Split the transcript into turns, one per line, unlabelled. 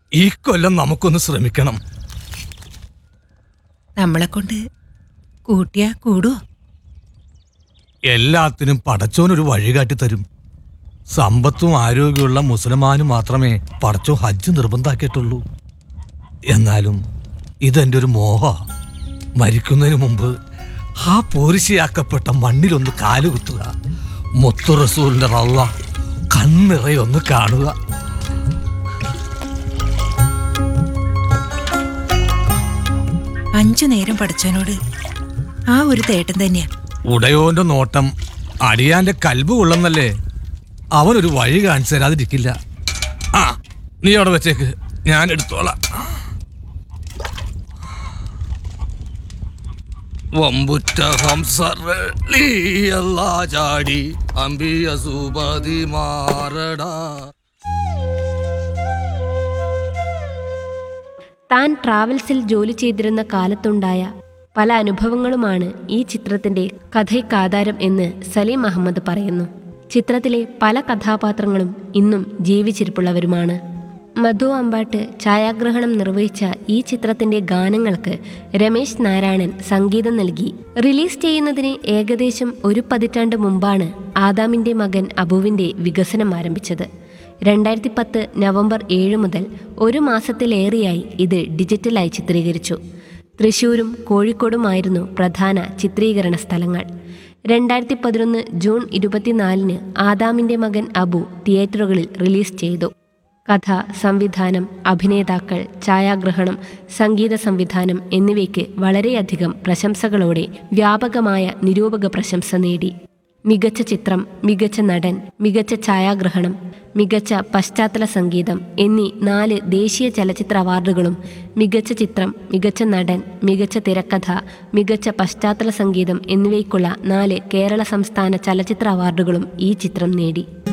ഈ കൊല്ലം നമുക്കൊന്ന് ശ്രമിക്കണം
നമ്മളെ കൊണ്ട് കൂട്ടിയാ കൂടുവോ
എല്ലാത്തിനും പടച്ചോനൊരു വഴികാട്ടി തരും സമ്പത്തും ആരോഗ്യമുള്ള മുസൽമാനും മാത്രമേ പടച്ചോ ഹജ്ജ് നിർബന്ധാക്കിയിട്ടുള്ളൂ എന്നാലും ഇതെന്റെ ഒരു മോഹ മരിക്കുന്നതിന് മുമ്പ് ആ പോരിശയാക്കപ്പെട്ട മണ്ണിലൊന്ന് കാലുകുത്തുക മുത്തു റസൂലിന്റെ റള്ള കണ്ണിറയൊന്ന് കാണുക
അഞ്ചു നേരം പഠിച്ചവനോട് ആ ഒരു തേട്ടം തന്നെയാ
ഉടയോന്റെ നോട്ടം അടിയാന്റെ കൽബ് കൊള്ളുന്നല്ലേ അവനൊരു വഴി കാണിച്ചു തരാതിരിക്കില്ല ആ നീ അവിടെ വെച്ചേക്ക് ഞാൻ എടുത്തോളാം വമ്പുറ്റ ഹംസറളിയല്ലാ ചാടി അമ്പിയ സുപതി മാറടാ
താൻ ട്രാവൽസിൽ ജോലി ചെയ്തിരുന്ന കാലത്തുണ്ടായ പല അനുഭവങ്ങളുമാണ് ഈ ചിത്രത്തിന്റെ കഥയ്ക്കാധാരം എന്ന് സലീം അഹമ്മദ് പറയുന്നു ചിത്രത്തിലെ പല കഥാപാത്രങ്ങളും ഇന്നും ജീവിച്ചിരിപ്പുള്ളവരുമാണ് മധു അമ്പാട്ട് ഛായാഗ്രഹണം നിർവഹിച്ച ഈ ചിത്രത്തിന്റെ ഗാനങ്ങൾക്ക് രമേശ് നാരായണൻ സംഗീതം നൽകി റിലീസ് ചെയ്യുന്നതിന് ഏകദേശം ഒരു പതിറ്റാണ്ട് മുമ്പാണ് ആദാമിന്റെ മകൻ അബുവിന്റെ വികസനം ആരംഭിച്ചത് രണ്ടായിരത്തി പത്ത് നവംബർ ഏഴ് മുതൽ ഒരു മാസത്തിലേറെയായി ഇത് ഡിജിറ്റലായി ചിത്രീകരിച്ചു തൃശൂരും കോഴിക്കോടുമായിരുന്നു പ്രധാന ചിത്രീകരണ സ്ഥലങ്ങൾ രണ്ടായിരത്തി പതിനൊന്ന് ജൂൺ ഇരുപത്തിനാലിന് ആദാമിന്റെ മകൻ അബു തിയേറ്ററുകളിൽ റിലീസ് ചെയ്തു കഥ സംവിധാനം അഭിനേതാക്കൾ ഛായാഗ്രഹണം സംഗീത സംവിധാനം എന്നിവയ്ക്ക് വളരെയധികം പ്രശംസകളോടെ വ്യാപകമായ നിരൂപക പ്രശംസ നേടി മികച്ച ചിത്രം മികച്ച നടൻ മികച്ച ഛായാഗ്രഹണം മികച്ച പശ്ചാത്തല സംഗീതം എന്നീ നാല് ദേശീയ ചലച്ചിത്ര അവാർഡുകളും മികച്ച ചിത്രം മികച്ച നടൻ മികച്ച തിരക്കഥ മികച്ച പശ്ചാത്തല സംഗീതം എന്നിവയ്ക്കുള്ള നാല് കേരള സംസ്ഥാന ചലച്ചിത്ര അവാർഡുകളും ഈ ചിത്രം നേടി